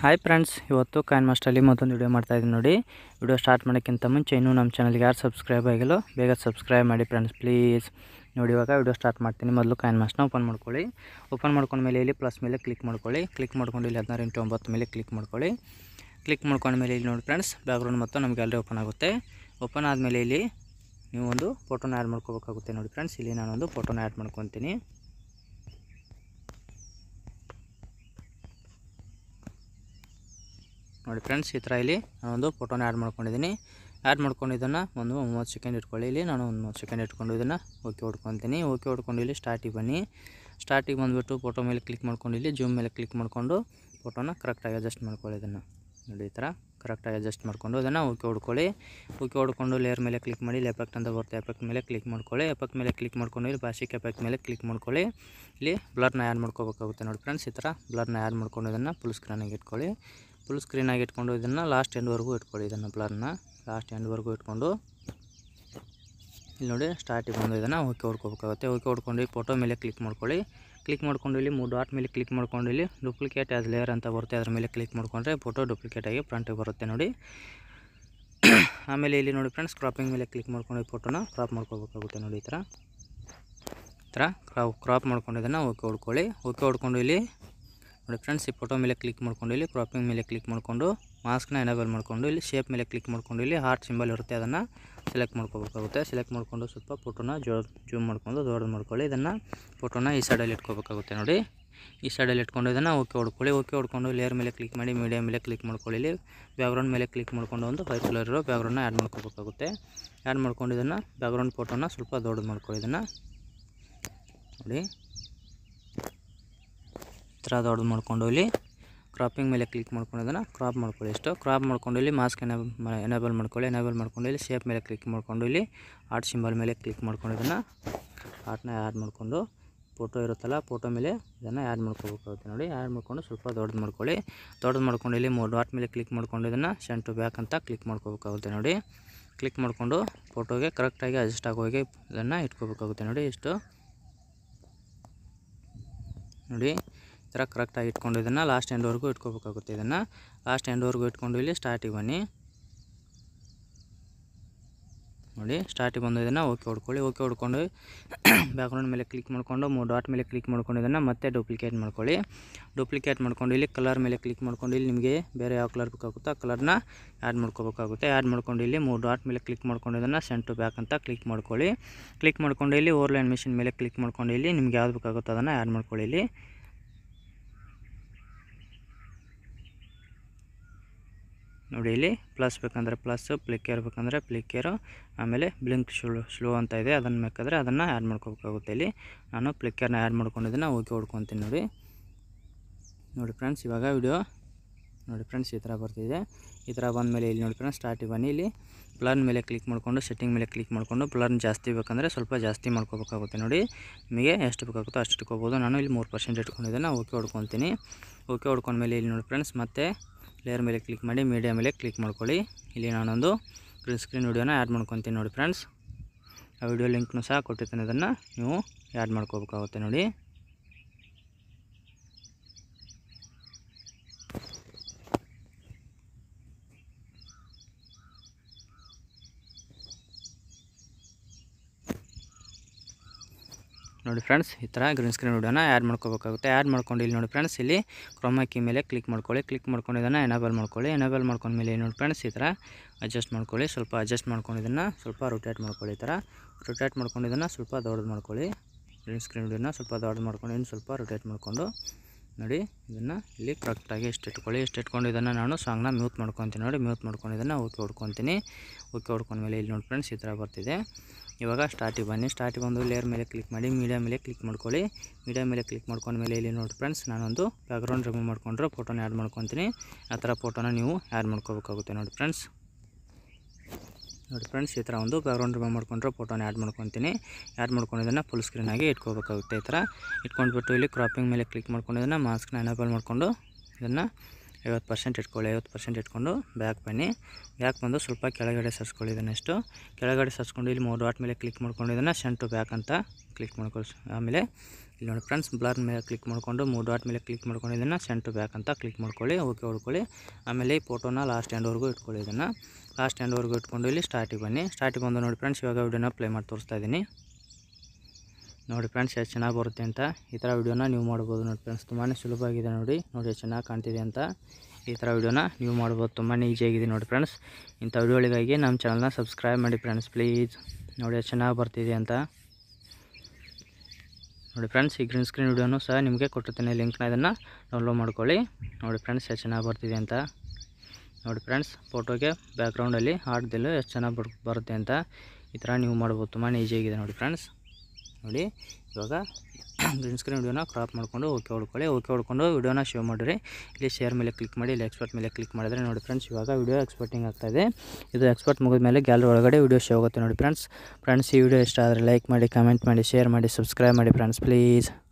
hi friends ಇವತ್ತು coin ಮಾಸ್ಟರಲ್ಲಿ ಮತ್ತೊಂದು ವಿಡಿಯೋ ಮಾಡ್ತಾಯಿದ್ದೀನಿ ನೋಡಿ ವಿಡಿಯೋ ಸ್ಟಾರ್ಟ್ ಮಾಡೋಕ್ಕಿಂತ ಮುಂಚೆ ಇನ್ನೂ ನಮ್ಮ ಚಾನಲ್ಗೆ ಯಾರು ಸಬ್ಸ್ಕ್ರೈಬ್ ಆಗಿಲ್ಲೋ ಬೇಗ ಸಬ್ಸ್ಕ್ರೈಬ್ ಮಾಡಿ ಫ್ರೆಂಡ್ಸ್ ಪ್ಲೀಸ್ ನೋಡಿ ಇವಾಗ ವಿಡಿಯೋ ಸ್ಟಾರ್ಟ್ ಮಾಡ್ತೀನಿ ಮೊದಲು ಕಾಯಿನ್ ಮಾಸ್ಟ್ನ ಓಪನ್ ಮಾಡ್ಕೊಳ್ಳಿ ಓಪನ್ ಮಾಡ್ಕೊಂಡ್ಮೇಲೆ ಇಲ್ಲಿ ಪ್ಲಸ್ ಮೇಲೆ ಕ್ಲಿಕ್ ಮಾಡ್ಕೊಳ್ಳಿ ಕ್ಲಿಕ್ ಮಾಡ್ಕೊಂಡು ಇಲ್ಲಿ ಹದಿನಾರು ಇಂಟು ಒಂಬತ್ತು ಮೇಲೆ ಕ್ಲಿಕ್ ಮಾಡ್ಕೊಳ್ಳಿ ಕ್ಲಿಕ್ ಮಾಡ್ಕೊಂಡ್ಮೇಲೆ ಇಲ್ಲಿ ನೋಡಿ ಫ್ರೆಂಡ್ಸ್ ಬ್ಯಾಕ್ಗ್ರೌಂಡ್ ಮತ್ತು ನಮ್ಮ ಗ್ಯಾಲರಿ ಓಪನ್ ಆಗುತ್ತೆ ಓಪನ್ ಆದಮೇಲೆ ಇಲ್ಲಿ ನೀವು ಒಂದು ಫೋಟೋನ ಆ್ಯಡ್ ಮಾಡ್ಕೋಬೇಕಾಗುತ್ತೆ ನೋಡಿ ಫ್ರೆಂಡ್ಸ್ ಇಲ್ಲಿ ನಾನೊಂದು ಫೋಟೋನ ಆ್ಯಡ್ ಮಾಡ್ಕೊತೀನಿ ನೋಡಿ ಫ್ರೆಂಡ್ಸ್ ಈ ಥರ ಇಲ್ಲಿ ನಾನೊಂದು ಫೋಟೋನ ಆ್ಯಡ್ ಮಾಡ್ಕೊಂಡಿದ್ದೀನಿ ಆ್ಯಡ್ ಮಾಡ್ಕೊಂಡು ಇದನ್ನು ಒಂದು ಮೂವತ್ತು ಸೆಕೆಂಡ್ ಇಟ್ಕೊಳ್ಳಿ ಇಲ್ಲಿ ನಾನು ಒಂದು ಮೂವತ್ತು ಸೆಕೆಂಡ್ ಇಟ್ಕೊಂಡು ಇದನ್ನು ಓಕೆ ಹೊಡ್ಕೊತೀನಿ ಓಕೆ ಹೊಡ್ಕೊಂಡು ಇಲ್ಲಿ ಸ್ಟಾರ್ಟಿಗೆ ಬನ್ನಿ ಸ್ಟಾರ್ಟಿಗೆ ಬಂದುಬಿಟ್ಟು ಫೋಟೋ ಮೇಲೆ ಕ್ಲಿಕ್ ಮಾಡ್ಕೊಂಡು ಇಲ್ಲಿ ಜೂಮ್ ಮೇಲೆ ಕ್ಲಿಕ್ ಮಾಡಿಕೊಂಡು ಫೋಟೋನ ಕರೆಕ್ಟಾಗಿ ಅಡ್ಜಸ್ಟ್ ಮಾಡ್ಕೊಳ್ಳಿ ಇದನ್ನು ನೋಡಿ ಈ ಥರ ಕರೆಕ್ಟಾಗಿ ಅಡ್ಜಸ್ಟ್ ಮಾಡಿಕೊಂಡು ಇದನ್ನು ಓಕೆ ಹೊಡ್ಕೊಳ್ಳಿ ಓಕೆ ಹೊಡ್ಕೊಂಡು ಲೇಯರ್ ಮೇಲೆ ಕ್ಲಿಕ್ ಮಾಡಿ ಇಲ್ಲಿ ಎಫೆಕ್ಟ್ ಅಂತ ಬರುತ್ತೆ ಎಫೆಕ್ಟ್ ಮೇಲೆ ಕ್ಲಿಕ್ ಮಾಡ್ಕೊಳ್ಳಿ ಎಫೆಕ್ಟ್ ಮೇಲೆ ಕ್ಲಿಕ್ ಮಾಡ್ಕೊಂಡು ಇಲ್ಲಿ ಬಾಸಿಕ್ ಎಫೆಕ್ಟ್ ಮೇಲೆ ಕ್ಲಿಕ್ ಮಾಡ್ಕೊಳ್ಳಿ ಇಲ್ಲಿ ಬ್ಲರ್ನ ಆ್ಯಡ್ ಮಾಡ್ಕೋಬೇಕಾಗುತ್ತೆ ನೋಡಿ ಫ್ರೆಂಡ್ಸ್ ಈ ಥರ ಬ್ಲರ್ನ ಆ್ಯಡ್ ಮಾಡ್ಕೊಂಡು ಇದನ್ನು ಫುಲ್ ಸ್ಕ್ರೀನಾಗಿ ಇಟ್ಕೊಳ್ಳಿ ಫುಲ್ ಸ್ಕ್ರೀನಾಗಿ ಇಟ್ಕೊಂಡು ಇದನ್ನು ಲಾಸ್ಟ್ ಎಂಡ್ವರೆಗೂ ಇಟ್ಕೊಳ್ಳಿ ಇದನ್ನು ಬ್ಲರ್ನ ಲಾಸ್ಟ್ ಎಂಡ್ವರೆಗೂ ಇಟ್ಕೊಂಡು ಇಲ್ಲಿ ನೋಡಿ ಸ್ಟಾರ್ಟಿಗೆ ಬಂದು ಇದನ್ನು ಓಕೆ ಹೊಡ್ಕೋಬೇಕಾಗುತ್ತೆ ಓಕೆ ಹೊಡ್ಕೊಂಡು ಫೋಟೋ ಮೇಲೆ ಕ್ಲಿಕ್ ಮಾಡ್ಕೊಳ್ಳಿ ಕ್ಲಿಕ್ ಮಾಡ್ಕೊಂಡು ಇಲ್ಲಿ ಮೂರು ಡಾಟ್ ಮೇಲೆ ಕ್ಲಿಕ್ ಮಾಡ್ಕೊಂಡು ಇಲ್ಲಿ ಡೂಪ್ಲಿಕೇಟ್ ಆಸ್ ಲೇಯರ್ ಅಂತ ಬರುತ್ತೆ ಅದ್ರ ಮೇಲೆ ಕ್ಲಿಕ್ ಮಾಡ್ಕೊಂಡ್ರೆ ಫೋಟೋ ಡೂಪ್ಲಿಕೇಟ್ ಆಗಿ ಫ್ರಂಟಿಗೆ ಬರುತ್ತೆ ನೋಡಿ ಆಮೇಲೆ ಇಲ್ಲಿ ನೋಡಿ ಫ್ರೆಂಡ್ಸ್ ಕ್ರಾಪಿಂಗ್ ಮೇಲೆ ಕ್ಲಿಕ್ ಮಾಡ್ಕೊಂಡು ಈ ಫೋಟೋನ ಕ್ರಾಪ್ ಮಾಡ್ಕೋಬೇಕಾಗುತ್ತೆ ನೋಡಿ ಈ ಥರ ಈ ಥರ ಕ್ರಾಪ್ ಕ್ರಾಪ್ ಮಾಡ್ಕೊಂಡು ಇದನ್ನು ಓಕೆ ಹೊಡ್ಕೊಳ್ಳಿ ಓಕೆ ಹೊಡ್ಕೊಂಡು ಇಲ್ಲಿ ನೋಡಿ ಫ್ರೆಂಡ್ಸ್ ಈ ಫೋಟೋ ಮೇಲೆ ಕ್ಲಿಕ್ ಮಾಡ್ಕೊಂಡು ಇಲ್ಲಿ ಕ್ರಾಪಿಂಗ್ ಮೇಲೆ ಕ್ಲಿಕ್ ಮಾಡಿಕೊಂಡು ಮಾಸ್ಕ್ನ ಎನೇಬಲ್ ಮಾಡಿಕೊಂಡು ಇಲ್ಲಿ ಶೇಪ್ ಮೇಲೆ ಕ್ಲಿಕ್ ಮಾಡ್ಕೊಂಡು ಇಲ್ಲಿ ಹಾರ್ಟ್ ಸಿಂಬಲ್ ಇರುತ್ತೆ ಅದನ್ನು ಸೆಲೆಕ್ಟ್ ಮಾಡ್ಕೋಬೇಕಾಗುತ್ತೆ ಸೆಲೆಕ್ಟ್ ಮಾಡಿಕೊಂಡು ಸ್ವಲ್ಪ ಫೋಟೋನ ಜೋ ಜೂಮ್ ಮಾಡ್ಕೊಂಡು ದೊಡ್ಡದು ಮಾಡ್ಕೊಳ್ಳಿ ಇದನ್ನು ಫೋಟೋನ ಈ ಸೈಡಲ್ಲಿ ಇಟ್ಕೋಬೇಕಾಗುತ್ತೆ ನೋಡಿ ಈ ಸೈಡಲ್ಲಿ ಇಟ್ಕೊಂಡು ಇದನ್ನು ಓಕೆ ಹೊಡ್ಕೊಳ್ಳಿ ಓಕೆ ಹೊಡ್ಕೊಂಡು ಲೇಯರ್ ಮೇಲೆ ಕ್ಲಿಕ್ ಮಾಡಿ ಮೀಡಿಯಾ ಮೇಲೆ ಕ್ಲಿಕ್ ಮಾಡ್ಕೊಳ್ಳಿ ಇಲ್ಲಿ ಬ್ಯಾಕ್ಗ್ರೌಂಡ್ ಮೇಲೆ ಕ್ಲಿಕ್ ಮಾಡ್ಕೊಂಡು ಒಂದು ವೈಟ್ ಕಲರ್ ಇರೋ ಬ್ಯಾಕ್ಗ್ರೌಂಡ್ನ ಆ್ಯಡ್ ಮಾಡ್ಕೋಬೇಕಾಗುತ್ತೆ ಆ್ಯಡ್ ಮಾಡ್ಕೊಂಡು ಇದನ್ನು ಬ್ಯಾಕ್ಗ್ರೌಂಡ್ ಫೋಟೋನ ಸ್ವಲ್ಪ ದೊಡ್ಡದು ಮಾಡ್ಕೊಳ್ಳಿ ಇದನ್ನು ನೋಡಿ ಈ ಥರ ದೊಡ್ಡದು ಮಾಡ್ಕೊಂಡು ಇಲ್ಲಿ ಕ್ರಾಪಿಂಗ್ ಮೇಲೆ ಕ್ಲಿಕ್ ಮಾಡ್ಕೊಂಡು ಇದನ್ನು ಕ್ರಾಪ್ ಮಾಡ್ಕೊಳ್ಳಿ ಇಷ್ಟು ಕ್ರಾಪ್ ಮಾಡ್ಕೊಂಡು ಇಲ್ಲಿ ಮಾಸ್ಕ್ ಎನೇಬಲ್ ಎನೇಬಲ್ ಮಾಡ್ಕೊಳ್ಳಿ ಎನೇಬಲ್ ಮಾಡ್ಕೊಂಡು ಇಲ್ಲಿ ಶೇಪ್ ಮೇಲೆ ಕ್ಲಿಕ್ ಮಾಡ್ಕೊಂಡು ಇಲ್ಲಿ ಆರ್ಟ್ ಸಿಂಬಲ್ ಮೇಲೆ ಕ್ಲಿಕ್ ಮಾಡ್ಕೊಂಡು ಇದನ್ನು ಆರ್ಟ್ನ ಆ್ಯಡ್ ಮಾಡಿಕೊಂಡು ಫೋಟೋ ಇರುತ್ತಲ್ಲ ಫೋಟೋ ಮೇಲೆ ಇದನ್ನು ಆ್ಯಡ್ ಮಾಡ್ಕೋಬೇಕಾಗುತ್ತೆ ನೋಡಿ ಆ್ಯಡ್ ಮಾಡ್ಕೊಂಡು ಸ್ವಲ್ಪ ದೊಡ್ಡದು ಮಾಡ್ಕೊಳ್ಳಿ ದೊಡ್ಡದು ಮಾಡ್ಕೊಂಡು ಇಲ್ಲಿ ಮೂರು ಡಾಟ್ ಮೇಲೆ ಕ್ಲಿಕ್ ಮಾಡ್ಕೊಂಡು ಇದನ್ನು ಸೆಂಟ್ ಟು ಬ್ಯಾಕ್ ಅಂತ ಕ್ಲಿಕ್ ಮಾಡ್ಕೋಬೇಕಾಗುತ್ತೆ ನೋಡಿ ಕ್ಲಿಕ್ ಮಾಡಿಕೊಂಡು ಫೋಟೋಗೆ ಕರೆಕ್ಟಾಗಿ ಅಡ್ಜಸ್ಟ್ ಆಗೋಗಿ ಇದನ್ನು ಇಟ್ಕೋಬೇಕಾಗುತ್ತೆ ನೋಡಿ ಇಷ್ಟು ನೋಡಿ ಈ ಥರ ಕರೆಕ್ಟಾಗಿ ಇಟ್ಕೊಂಡು ಇದನ್ನು ಲಾಸ್ಟ್ ಎಂಡ್ವರೆಗೂ ಇಟ್ಕೋಬೇಕಾಗುತ್ತೆ ಇದನ್ನು ಲಾಸ್ಟ್ ಎಂಡ್ವರೆಗೂ ಇಟ್ಕೊಂಡು ಇಲ್ಲಿ ಸ್ಟಾರ್ಟಿಗೆ ಬನ್ನಿ ನೋಡಿ ಸ್ಟಾರ್ಟಿಗೆ ಬಂದು ಇದನ್ನು ಓಕೆ ಹೊಡ್ಕೊಳ್ಳಿ ಓಕೆ ಹೊಡ್ಕೊಂಡು ಬ್ಯಾಕ್ಗ್ರೌಂಡ್ ಮೇಲೆ ಕ್ಲಿಕ್ ಮಾಡಿಕೊಂಡು ಮೂರು ಡಾಟ್ ಮೇಲೆ ಕ್ಲಿಕ್ ಮಾಡ್ಕೊಂಡು ಇದನ್ನು ಮತ್ತೆ ಡೂಪ್ಲಿಕೇಟ್ ಮಾಡ್ಕೊಳ್ಳಿ ಡೂಪ್ಲಿಕೇಟ್ ಮಾಡ್ಕೊಂಡು ಇಲ್ಲಿ ಕಲರ್ ಮೇಲೆ ಕ್ಲಿಕ್ ಮಾಡ್ಕೊಂಡು ಇಲ್ಲಿ ನಿಮಗೆ ಬೇರೆ ಯಾವ ಕಲರ್ ಬೇಕಾಗುತ್ತೋ ಆ ಕಲರ್ನ ಆ್ಯಡ್ ಮಾಡ್ಕೋಬೇಕಾಗುತ್ತೆ ಆ್ಯಡ್ ಮಾಡ್ಕೊಂಡು ಇಲ್ಲಿ ಮೂರು ಡಾಟ್ ಮೇಲೆ ಕ್ಲಿಕ್ ಮಾಡ್ಕೊಂಡು ಇದನ್ನು ಸೆಂಟ್ ಟು ಬ್ಯಾಕ್ ಅಂತ ಕ್ಲಿಕ್ ಮಾಡ್ಕೊಳ್ಳಿ ಕ್ಲಿಕ್ ಮಾಡ್ಕೊಂಡು ಇಲ್ಲಿ ಓವರ್ಲೈನ್ ಮಿಷಿನ್ ಮೇಲೆ ಕ್ಲಿಕ್ ಮಾಡ್ಕೊಂಡು ಇಲ್ಲಿ ನಿಮ್ಗೆ ಯಾವ್ದು ಬೇಕಾಗುತ್ತೋ ಅದನ್ನು ಆ್ಯಡ್ ಮಾಡ್ಕೊಳ್ಳಿ ಇಲ್ಲಿ ನೋಡಿ ಇಲ್ಲಿ ಪ್ಲಸ್ ಬೇಕಂದರೆ ಪ್ಲಸ್ಸು ಪ್ಲಿಕ್ಕೇರ್ ಬೇಕಂದರೆ ಪ್ಲಿಕ್ಕೇರು ಆಮೇಲೆ ಬ್ಲಿಂಕ್ ಸ್ಲೋ ಸ್ಲೋ ಅಂತ ಇದೆ ಅದನ್ನು ಬೇಕಾದರೆ ಅದನ್ನು ಆ್ಯಡ್ ಮಾಡ್ಕೋಬೇಕಾಗುತ್ತೆ ಇಲ್ಲಿ ನಾನು ಪ್ಲಿಕ್ಕರ್ನ ಆ್ಯಡ್ ಮಾಡ್ಕೊಂಡಿದ್ದನ್ನು ಓಕೆ ಹೊಡ್ಕೊತೀನಿ ನೋಡಿ ನೋಡಿ ಫ್ರೆಂಡ್ಸ್ ಇವಾಗ ವಿಡಿಯೋ ನೋಡಿ ಫ್ರೆಂಡ್ಸ್ ಈ ಥರ ಬರ್ತಿದೆ ಈ ಥರ ಬಂದಮೇಲೆ ಇಲ್ಲಿ ನೋಡಿ ಫ್ರೆಂಡ್ಸ್ ಸ್ಟಾರ್ಟಿಗೆ ಬನ್ನಿ ಇಲ್ಲಿ ಪ್ಲರ್ನ್ ಮೇಲೆ ಕ್ಲಿಕ್ ಮಾಡಿಕೊಂಡು ಸೆಟ್ಟಿಂಗ್ ಮೇಲೆ ಕ್ಲಿಕ್ ಮಾಡಿಕೊಂಡು ಪ್ಲರ್ನ್ ಜಾಸ್ತಿ ಬೇಕಂದರೆ ಸ್ವಲ್ಪ ಜಾಸ್ತಿ ಮಾಡ್ಕೋಬೇಕಾಗುತ್ತೆ ನೋಡಿ ನಿಮಗೆ ಎಷ್ಟು ಬೇಕಾಗುತ್ತೋ ಅಷ್ಟು ಇಟ್ಕೋಬೋದು ನಾನು ಇಲ್ಲಿ ಮೂರು ಪರ್ಸೆಂಟ್ ಇಟ್ಕೊಂಡಿದ್ದೇನೆ ಓಕೆ ಹೊಡ್ಕೊತೀನಿ ಓಕೆ ಹೊಡ್ಕೊಂಡ್ಮೇಲೆ ಇಲ್ಲಿ ನೋಡಿ ಫ್ರೆಂಡ್ಸ್ ಮತ್ತೆ ಲೇಯರ್ ಮೇಲೆ ಕ್ಲಿಕ್ ಮಾಡಿ ಮೀಡಿಯಾ ಮೇಲೆ ಕ್ಲಿಕ್ ಮಾಡ್ಕೊಳ್ಳಿ ಇಲ್ಲಿ ನಾನೊಂದು ಗ್ರೀನ್ ಸ್ಕ್ರೀನ್ ವಿಡಿಯೋನ ಆ್ಯಡ್ ಮಾಡ್ಕೊತೀನಿ ನೋಡಿ ಫ್ರೆಂಡ್ಸ್ ಆ ವಿಡಿಯೋ ಲಿಂಕ್ನು ಸಹ ಕೊಟ್ಟಿರ್ತೀನಿ ಅದನ್ನು ನೀವು ಆ್ಯಡ್ ಮಾಡ್ಕೋಬೇಕಾಗುತ್ತೆ ನೋಡಿ ನೋಡಿ ಫ್ರೆಂಡ್ಸ್ ಈ ಥರ ಗ್ರೀನ್ ಸ್ಕ್ರೀನ್ ವಿಡಿಯೋನ ಆ್ಯಡ್ ಮಾಡ್ಕೋಬೇಕಾಗುತ್ತೆ ಆ್ಯಡ್ ಮಾಡ್ಕೊಂಡು ಇಲ್ಲಿ ನೋಡಿ ಫ್ರೆಂಡ್ಸ್ ಇಲ್ಲಿ ಕ್ರೋಮಾಕಿ ಮೇಲೆ ಕ್ಲಿಕ್ ಮಾಡ್ಕೊಳ್ಳಿ ಕ್ಲಿಕ್ ಮಾಡ್ಕೊಂಡು ಇದನ್ನು ಎನೇಬಲ್ ಮಾಡ್ಕೊಳ್ಳಿ ಎನೇಬಲ್ ಮಾಡ್ಕೊಂಡ್ಮೇಲೆ ನೋಡಿ ಫ್ರೆಂಡ್ಸ್ ಈ ಥರ ಅಡ್ಜಸ್ಟ್ ಮಾಡ್ಕೊಳ್ಳಿ ಸ್ವಲ್ಪ ಅಡ್ಜಸ್ಟ್ ಮಾಡ್ಕೊಂಡು ಇದನ್ನು ಸ್ವಲ್ಪ ರೊಟೇಟ್ ಮಾಡ್ಕೊಳ್ಳಿ ಈ ಥರ ರೊಟೇಟ್ ಮಾಡ್ಕೊಂಡು ಇದನ್ನು ಸ್ವಲ್ಪ ದೊಡ್ಡದು ಮಾಡ್ಕೊಳ್ಳಿ ಗ್ರೀನ್ ಸ್ಕ್ರೀನ್ ವಿಡಿಯೋನ ಸ್ವಲ್ಪ ದೊಡ್ಡದು ಮಾಡ್ಕೊಂಡು ಇನ್ನು ಸ್ವಲ್ಪ ರೊಟೇಟ್ ಮಾಡಿಕೊಂಡು ನೋಡಿ ಇದನ್ನು ಇಲ್ಲಿ ಕರೆಕ್ಟಾಗಿ ಇಷ್ಟು ಇಟ್ಕೊಳ್ಳಿ ಇಷ್ಟು ಇಟ್ಕೊಂಡು ಇದನ್ನು ನಾನು ಸಾಂಗ್ನ ಮ್ಯೂಟ್ ಮಾಡ್ಕೊತೀನಿ ನೋಡಿ ಮ್ಯೂಟ್ ಮಾಡ್ಕೊಂಡು ಇದನ್ನು ಓಕೆ ಹೊಡ್ಕೊತೀನಿ ಓಕೆ ಹೊಡ್ಕೊಂಡ್ಮೇಲೆ ಇಲ್ಲಿ ನೋಡಿ ಫ್ರೆಂಡ್ಸ್ ಈ ಥರ ಬರ್ತಿದೆ ಇವಾಗ ಸ್ಟಾರ್ಟಿಗೆ ಬನ್ನಿ ಸ್ಟಾರ್ಟಿಗೆ ಬಂದು ಲೇಯರ್ ಮೇಲೆ ಕ್ಲಿಕ್ ಮಾಡಿ ಮೀಡಿಯಾ ಮೇಲೆ ಕ್ಲಿಕ್ ಮಾಡ್ಕೊಳ್ಳಿ ಮೀಡಿಯಾ ಮೇಲೆ ಕ್ಲಿಕ್ ಮಾಡ್ಕೊಂಡ್ಮೇಲೆ ಇಲ್ಲಿ ನೋಡಿ ಫ್ರೆಂಡ್ಸ್ ನಾನೊಂದು ಬ್ಯಾಕ್ಗ್ರೌಂಡ್ ರಿಮೂವ್ ಮಾಡ್ಕೊಂಡ್ರೆ ಫೋಟೋನ ಆ್ಯಡ್ ಮಾಡ್ಕೊತೀನಿ ಆ ಥರ ಫೋಟೋನ ನೀವು ಆ್ಯಡ್ ಮಾಡ್ಕೋಬೇಕಾಗುತ್ತೆ ನೋಡಿ ಫ್ರೆಂಡ್ಸ್ ನೋಡಿ ಫ್ರೆಂಡ್ಸ್ ಈ ಥರ ಒಂದು ಬ್ಯಾಕ್ಗ್ರೌಂಡ್ ರಿಮೂವ್ ಮಾಡ್ಕೊಂಡ್ರೆ ಫೋಟೋನ ಆ್ಯಡ್ ಮಾಡ್ಕೊತೀನಿ ಆ್ಯಡ್ ಮಾಡ್ಕೊಂಡಿದ್ದನ್ನು ಫುಲ್ ಸ್ಕ್ರೀನಾಗಿ ಇಟ್ಕೋಬೇಕಾಗುತ್ತೆ ಈ ಥರ ಇಟ್ಕೊಂಡ್ಬಿಟ್ಟು ಇಲ್ಲಿ ಕ್ರಾಪಿಂಗ್ ಮೇಲೆ ಕ್ಲಿಕ್ ಮಾಡ್ಕೊಂಡಿದ್ದನ್ನು ಮಾಸ್ಕ್ನ ಎನೇಬಲ್ ಮಾಡಿಕೊಂಡು ಇದನ್ನು ಐವತ್ತು ಪರ್ಸೆಂಟ್ ಇಟ್ಕೊಳ್ಳಿ ಐವತ್ತು ಪರ್ಸೆಂಟ್ ಇಟ್ಕೊಂಡು ಬ್ಯಾಕ್ ಬನ್ನಿ ಬ್ಯಾಕ್ ಬಂದು ಸ್ವಲ್ಪ ಕೆಳಗಡೆ ಸರ್ಸ್ಕೊಳ್ಳಿ ಇದನ್ನೆಷ್ಟು ಕೆಳಗಡೆ ಸರ್ಸ್ಕೊಂಡು ಇಲ್ಲಿ ಮೂರು ಡಾಟ್ ಮೇಲೆ ಕ್ಲಿಕ್ ಮಾಡ್ಕೊಂಡು ಇದನ್ನು ಸೆಂಟ್ ಟು ಬ್ಯಾಕ್ ಅಂತ ಕ್ಲಿಕ್ ಮಾಡ್ಕೊಳ್ಳಿ ಆಮೇಲೆ ಇಲ್ಲಿ ನೋಡಿ ಫ್ರೆಂಡ್ಸ್ ಬ್ಲರ್ ಮೇಲೆ ಕ್ಲಿಕ್ ಮಾಡಿಕೊಂಡು ಮೂರು ಡಾಟ್ ಮೇಲೆ ಕ್ಲಿಕ್ ಮಾಡ್ಕೊಂಡು ಇದನ್ನು ಸೆಂಟ್ರ್ ಬ್ಯಾಕ್ ಅಂತ ಕ್ಲಿಕ್ ಮಾಡ್ಕೊಳ್ಳಿ ಓಕೆ ಹೊಡ್ಕೊಳ್ಳಿ ಆಮೇಲೆ ಈ ಫೋಟೋನ ಲಾಸ್ಟ್ ಎಂಡ್ವರೆಗೂ ಇಟ್ಕೊಳ್ಳಿ ಇದನ್ನು ಲಾಸ್ಟ್ ಎಂಡ್ವರೆಗೂ ಇಟ್ಕೊಂಡು ಇಲ್ಲಿ ಸ್ಟಾರ್ಟಿಗೆ ಬನ್ನಿ ಸ್ಟಾರ್ಟಿಗೆ ಬಂದು ನೋಡಿ ಫ್ರೆಂಡ್ಸ್ ಇವಾಗ ವಿಡಿಯೋನ ಪ್ಲೇ ಮಾಡಿ ತೋರಿಸ್ತಾ ಇದ್ದೀನಿ ನೋಡಿ ಫ್ರೆಂಡ್ಸ್ ಎಷ್ಟು ಚೆನ್ನಾಗಿ ಬರುತ್ತೆ ಅಂತ ಈ ಥರ ವಿಡಿಯೋನ ನೀವು ಮಾಡ್ಬೋದು ನೋಡಿ ಫ್ರೆಂಡ್ಸ್ ತುಂಬಾ ಸುಲಭ ಆಗಿದೆ ನೋಡಿ ನೋಡಿ ಎಷ್ಟು ಚೆನ್ನಾಗಿ ಕಾಣ್ತಿದೆ ಅಂತ ಈ ಥರ ವಿಡಿಯೋನ ನೀವು ಮಾಡ್ಬೋದು ತುಂಬಾ ಈಸಿಯಾಗಿದೆ ನೋಡಿ ಫ್ರೆಂಡ್ಸ್ ಇಂಥ ವಿಡಿಯೋಗಳಿಗಾಗಿ ನಮ್ಮ ಚಾನಲ್ನ ಸಬ್ಸ್ಕ್ರೈಬ್ ಮಾಡಿ ಫ್ರೆಂಡ್ಸ್ ಪ್ಲೀಸ್ ನೋಡಿ ಎಷ್ಟು ಚೆನ್ನಾಗಿ ಬರ್ತಿದೆ ಅಂತ ನೋಡಿ ಫ್ರೆಂಡ್ಸ್ ಈ ಗ್ರೀನ್ ಸ್ಕ್ರೀನ್ ವಿಡಿಯೋನು ಸಹ ನಿಮಗೆ ಕೊಟ್ಟಿರ್ತೀನಿ ಲಿಂಕ್ನ ಇದನ್ನು ಡೌನ್ಲೋಡ್ ಮಾಡ್ಕೊಳ್ಳಿ ನೋಡಿ ಫ್ರೆಂಡ್ಸ್ ಎಷ್ಟು ಚೆನ್ನಾಗಿ ಬರ್ತಿದೆ ಅಂತ ನೋಡಿ ಫ್ರೆಂಡ್ಸ್ ಫೋಟೋಗೆ ಬ್ಯಾಕ್ಗ್ರೌಂಡಲ್ಲಿ ಹಾಡ್ದಿಲ್ಲ ಎಷ್ಟು ಚೆನ್ನಾಗಿ ಬರ್ ಬರುತ್ತೆ ಅಂತ ಈ ಥರ ನೀವು ಮಾಡ್ಬೋದು ತುಂಬಾ ಈಸಿಯಾಗಿದೆ ನೋಡಿ ಫ್ರೆಂಡ್ಸ್ ನೋಡಿ ಇವಾಗ ಗ್ರೀನ್ ಸ್ಕ್ರೀನ್ ವಿಡಿಯೋನ ಕ್ರಾಪ್ ಮಾಡಿಕೊಂಡು ಓಕೆ ಹೊಡ್ಕೊಳ್ಳಿ ಓಕೆ ಹೊಡ್ಕೊಂಡು ವಿಡಿಯೋನ ಶೇವ್ ಮಾಡಿರಿ ಇಲ್ಲಿ ಶೇರ್ ಮೇಲೆ ಕ್ಲಿಕ್ ಮಾಡಿ ಇಲ್ಲಿ ಎಕ್ಸ್ಪೋರ್ಟ್ ಮೇಲೆ ಕ್ಲಿಕ್ ಮಾಡಿದ್ರೆ ನೋಡಿ ಫ್ರೆಂಡ್ಸ್ ಇವಾಗ ವಿಡಿಯೋ ಎಕ್ಸ್ಪೋರ್ಟಿಂಗ್ ಆಗ್ತಾಯಿದೆ ಇದು ಎಕ್ಸ್ಪೋರ್ಟ್ ಮುಗಿದ ಮೇಲೆ ಗ್ಯಾಲರಿ ಒಳಗಡೆ ವಿಡಿಯೋ ಶೇವ್ ಆಗುತ್ತೆ ನೋಡಿ ಫ್ರೆಂಡ್ಸ್ ಫ್ರೆಂಡ್ಸ್ ಈ ವಿಡಿಯೋ ಇಷ್ಟ ಆದರೆ ಲೈಕ್ ಮಾಡಿ ಕಮೆಂಟ್ ಮಾಡಿ ಶೇರ್ ಮಾಡಿ ಸಬ್ಸ್ಕ್ರೈಬ್ ಮಾಡಿ ಫ್ರೆಂಡ್ಸ್ ಪ್ಲೀಸ್